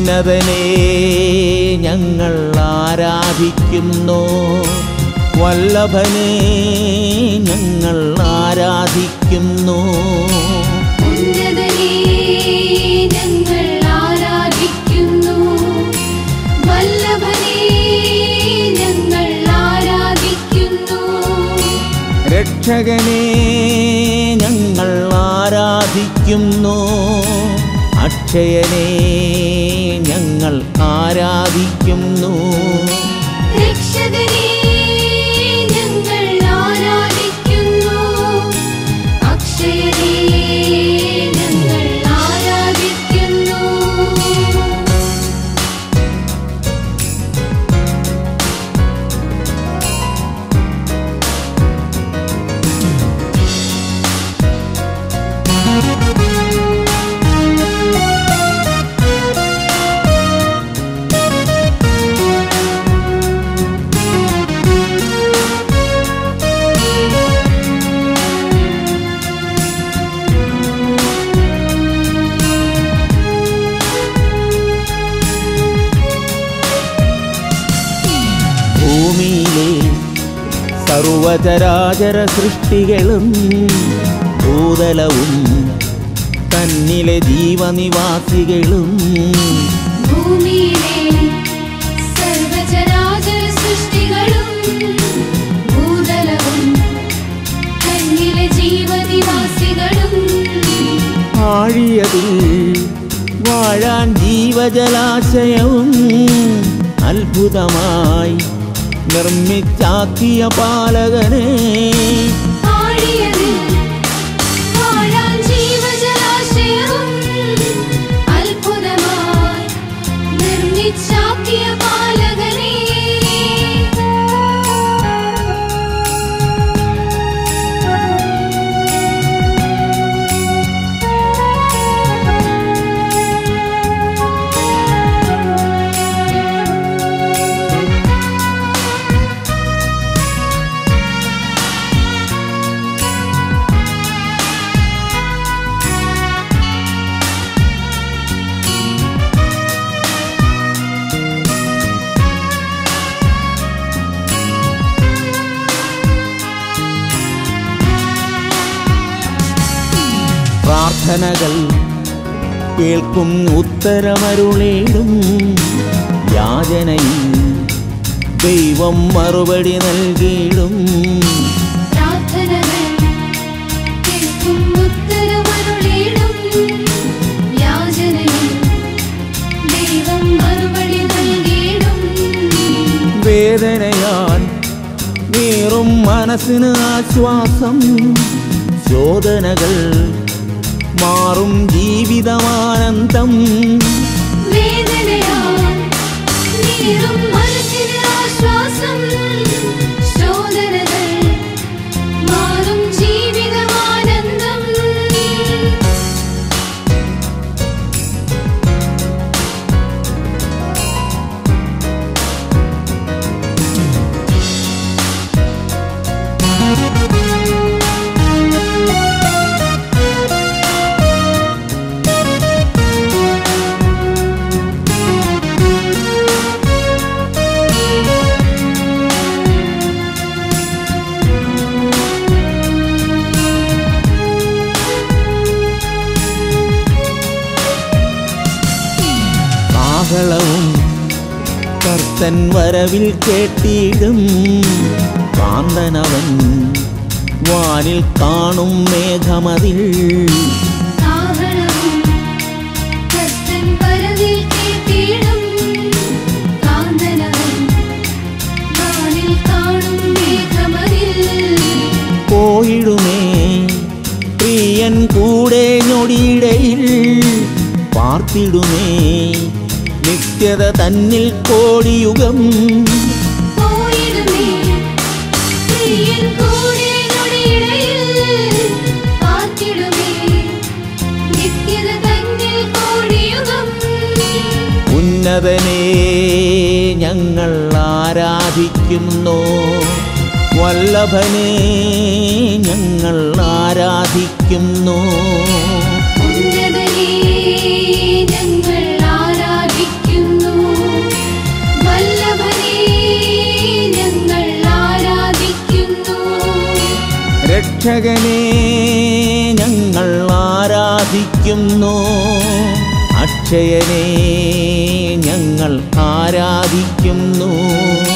ഉന്നതനെ ഞങ്ങൾ ആരാധിക്കുന്നു വല്ലഭനെ ഞങ്ങൾ ആരാധിക്കുന്നു ഉന്നതനെ ഞങ്ങൾ ആരാധിക്കുന്നു വല്ലഭനെ ഞങ്ങൾ ആരാധിക്കുന്നു രക്ഷകനെ ഞങ്ങൾ ആരാധിക്കുന്നു അക്ഷയനെ ഞങ്ങൾ ആരാധിക്കുന്നു രക്ഷകനെ ഞങ്ങൾ ആരാധിക്കുന്നു അക്ഷയനെ ഞങ്ങൾ ആരാധിക്കുന്നു ഭൂമിയിലെ സർവചരാചര സൃഷ്ടികളും ഭൂതലവും തന്നിലെ ജീവനിവാസികളും ഭൂമിയിലെ സർവചരാചര സൃഷ്ടികളും ഭൂതലവും തന്നിലെ ജീവനിവാസികളും ആഴിയതിൽ വാഴാൻ ജീവജലാശയവും അത്ഭുതമായി നിർമ്മിച്ചാക്കിയ പാലകനെ ആഴിയതിൽ വാഴാൻ ജീവജലാശയവും അത്ഭുതമായി നിർമ്മിച്ചാക്കിയ പാലകനെ പ്രാർത്ഥനകൾ കേൾക്കും ഉത്തരമരുളേടും യാചനയിൽ ദൈവം മറുപടി നൽകിയിടും പ്രാർത്ഥനകൾ കേൾക്കും ഉത്തരമരുളിടും യാചനയിൽ ദൈവം മറുപടി നൽകിയിടും വേദനയാൽ നീറും മനസ്സിന് ആശ്വാസം ശോധനകൾ മാറും ജീവിതമാനന്ദം വേദനയാൽ നീറും മനസ്സിന് ആശ്വാസം ശോധനകൾ മാറും ജീവിതമാനന്ദം കാഹളവും കർത്തൻ വരവിൽ കേട്ടിടും കാന്തനവൻ വാനിൽ കാണും മേഘമതിൽ കാഹളവും കർത്തൻ പരവിൽ കേട്ടിടും കാന്തനവൻ വാനിൽ കാണും മേഘമതിൽ പോയിടുമേ പ്രിയൻ കൂടെ ഞൊടിയിടയിൽ പാർത്തിടുമേ നിത്യത തന്നിൽ കോടിയുഗം പോയിടുമേ പ്രിയൻ കൂടെ നൊടിയിടയിൽ കാത്തിടുമേ നിത്യത തന്നിൽ കോടിയുഗം ഉന്നതനെ ഞങ്ങൾ ആരാധിക്കുന്നു വല്ലഭനെ ഞങ്ങൾ ആരാധിക്കുന്നു ഉന്നതനെ ഞങ്ങൾ ആരാധിക്കുന്നു രക്ഷകനെ ഞങ്ങൾ ആരാധിക്കുന്നു അക്ഷയനെ ഞങ്ങൾ ആരാധിക്കുന്നു